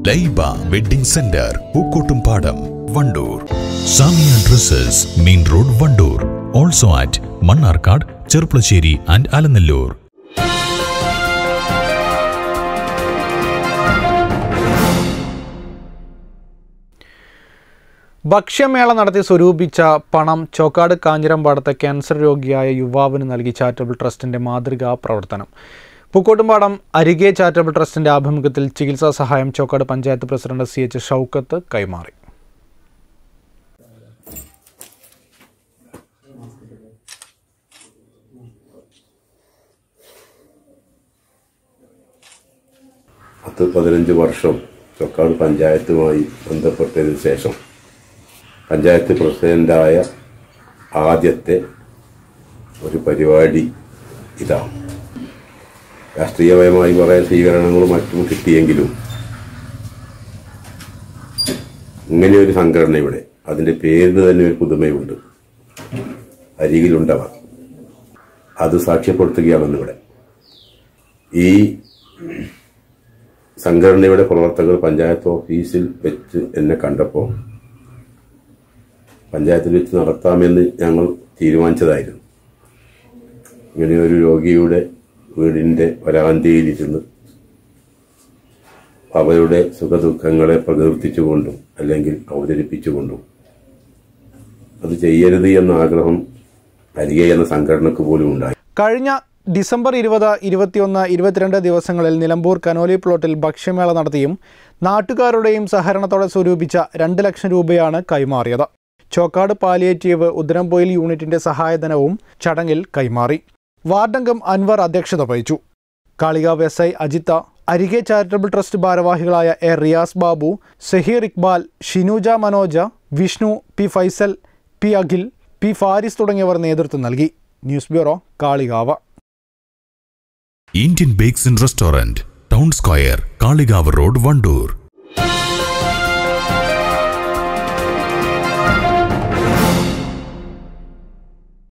Laiba wedding centre Pookkottumpadam Wandoor Samiya dresses main road Wandoor also at Mannarkkad Cherpulassery and Alanallur ഭക്ഷ്യമേള നടത്തി സ്വരൂപിച്ച പണം ചോക്കാട് കാഞ്ഞിരമ്പാടത്തെ ക്യാൻസർ രോഗിയായ യുവാവിന് നൽകി ചാരിറ്റബിൾ ട്രസ്റ്റിന്റെ മാതൃകാ പ്രവർത്തനം പൂക്കോട്ടുംപാടം അരികെ ചാരിറ്റബിൾ ട്രസ്റ്റിന്റെ ആഭിമുഖ്യത്തിൽ ചികിത്സാ സഹായം Chokkad panchayat president C H Shoukath കൈമാറി പത്ത് പതിനഞ്ച് വർഷം ചൊക്കാട് പഞ്ചായത്തുമായി ബന്ധപ്പെട്ടതിന് ശേഷം പഞ്ചായത്ത് പ്രസിഡന്റായ ആദ്യത്തെ ഒരു പരിപാടി ഇതാണ് രാഷ്ട്രീയപരമായി കുറേ സ്വീകരണങ്ങളും മറ്റും കിട്ടിയെങ്കിലും ഇങ്ങനെ ഒരു സംഘടന ഇവിടെ അതിന്റെ പേരിന് തന്നെ ഒരു പുതുമയുണ്ട് അരികിലുണ്ടവർ അത് സാക്ഷ്യപ്പെടുത്തുകയാണെന്നിവിടെ ഈ സംഘടനയുടെ പ്രവർത്തകർ പഞ്ചായത്ത് ഓഫീസിൽ വെച്ച് എന്നെ കണ്ടപ്പോൾ പഞ്ചായത്തിൽ വെച്ച് നടത്താമെന്ന് ഞങ്ങൾ തീരുമാനിച്ചതായിരുന്നു ഇങ്ങനെ ഒരു രോഗിയുടെ വീടിന്റെ വരാന്തിയിലിരുന്ന് അവരുടെ സുഖദുഃഖങ്ങളെ പ്രകീർത്തിച്ചുകൊണ്ടും അല്ലെങ്കിൽ അവതരിപ്പിച്ചുകൊണ്ടും അത് ചെയ്യരുത് എന്ന ആഗ്രഹം അരികെ എന്ന സംഘടനക്ക് പോലും ഉണ്ടായി കഴിഞ്ഞ ഡിസംബർ ഇരുപത് ഇരുപത്തിയൊന്ന് ഇരുപത്തിരണ്ട് ദിവസങ്ങളിൽ നിലമ്പൂർ കനോലി പ്ലോട്ടിൽ ഭക്ഷ്യമേള നടത്തിയും നാട്ടുകാരുടെയും സഹകരണത്തോടെ സ്വരൂപിച്ച രണ്ട് ലക്ഷം രൂപയാണ് കൈമാറിയത് ചോക്കാട് പാലിയേറ്റീവ് ഉദരംപൊയിൽ യൂണിറ്റിന്റെ സഹായധനവും ചടങ്ങിൽ കൈമാറി വാർഡംഗം അൻവർ അധ്യക്ഷത വഹിച്ചു Kalikavu S I Ajitha Arike charitable trust ഭാരവാഹികളായ A Riyas Babu Saheer Iqbal Shinuja Manoja Vishnu P Faisal P Akhil P Faris തുടങ്ങിയവർ നേതൃത്വം നൽകി news bureau Kalikavu Indian bakes and restaurant town square Kalikavu road Wandoor